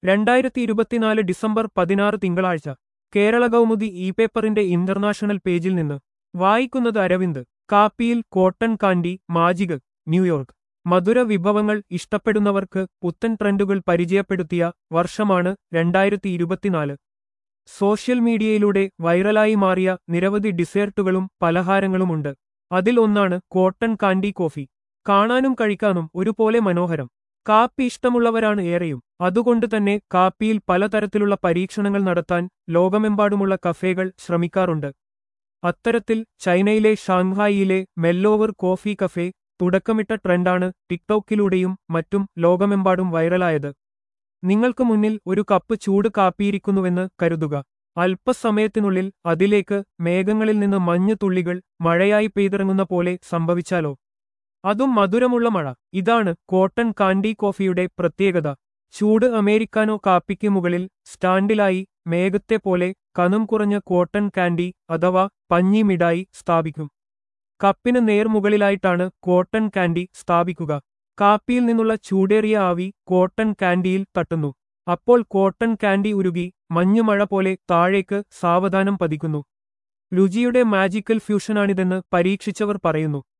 രണ്ടായിരത്തി ഇരുപത്തിനാല് ഡിസംബർ പതിനാറ് തിങ്കളാഴ്ച കേരള കൗമുദി ഇ പേപ്പറിന്റെ ഇന്റർനാഷണൽ പേജിൽ നിന്ന് വായിക്കുന്നത് അരവിന്ദ് കാപ്പിയിൽ കോട്ടൺ കാൻഡി മാജിക് ന്യൂയോർക്ക് മധുര വിഭവങ്ങൾ ഇഷ്ടപ്പെടുന്നവർക്ക് പുത്തൻ ട്രെൻഡുകൾ പരിചയപ്പെടുത്തിയ വർഷമാണ് രണ്ടായിരത്തി ഇരുപത്തിനാല് സോഷ്യൽ മീഡിയയിലൂടെ വൈറലായി മാറിയ നിരവധി ഡിസേർട്ടുകളും പലഹാരങ്ങളുമുണ്ട് അതിൽ ഒന്നാണ് കോട്ടൺ കാൻഡി കോഫി കാണാനും കഴിക്കാനും ഒരുപോലെ മനോഹരം കാപ്പി ഇഷ്ടമുള്ളവരാണ് ഏറെയും അതുകൊണ്ട് തന്നെ കാപ്പിയിൽ പലതരത്തിലുള്ള പരീക്ഷണങ്ങൾ നടത്താൻ ലോകമെമ്പാടുമുള്ള കഫേകൾ ശ്രമിക്കാറുണ്ട് അത്തരത്തിൽ ചൈനയിലെ ഷാങ്ഹായിയിലെ മെല്ലോവർ കോഫി കഫേ തുടക്കമിട്ട ട്രെൻഡാണ് ടിക്ടോക്കിലൂടെയും മറ്റും ലോകമെമ്പാടും വൈറലായത് നിങ്ങൾക്ക് മുന്നിൽ ഒരു കപ്പ് ചൂട് കാപ്പിയിരിക്കുന്നുവെന്ന് കരുതുക അല്പസമയത്തിനുള്ളിൽ അതിലേക്ക് മേഘങ്ങളിൽ നിന്ന് മഞ്ഞു തുള്ളികൾ മഴയായി പെയ്തിറങ്ങുന്ന പോലെ സംഭവിച്ചാലോ അതും മധുരമുള്ള മഴ ഇതാണ് കോട്ടൺ കാൻഡി കോഫിയുടെ പ്രത്യേകത ചൂട് അമേരിക്കാനോ കാപ്പിക്ക് മുകളിൽ സ്റ്റാൻഡിലായി മേഘത്തെ പോലെ കനം കുറഞ്ഞ കോട്ടൺ കാൻഡി അഥവാ പഞ്ഞി മിഠായി സ്ഥാപിക്കും കപ്പിന് നേർമുകളിലായിട്ടാണ് കോട്ടൺ കാൻഡി സ്ഥാപിക്കുക കാപ്പിയിൽ നിന്നുള്ള ചൂടേറിയ ആവി കോട്ടൺ കാൻഡിയിൽ തട്ടുന്നു അപ്പോൾ കോട്ടൺ കാൻഡി ഉരുകി മഞ്ഞുമഴ പോലെ താഴേക്ക് സാവധാനം പതിക്കുന്നു രുചിയുടെ മാജിക്കൽ ഫ്യൂഷനാണിതെന്ന് പരീക്ഷിച്ചവർ പറയുന്നു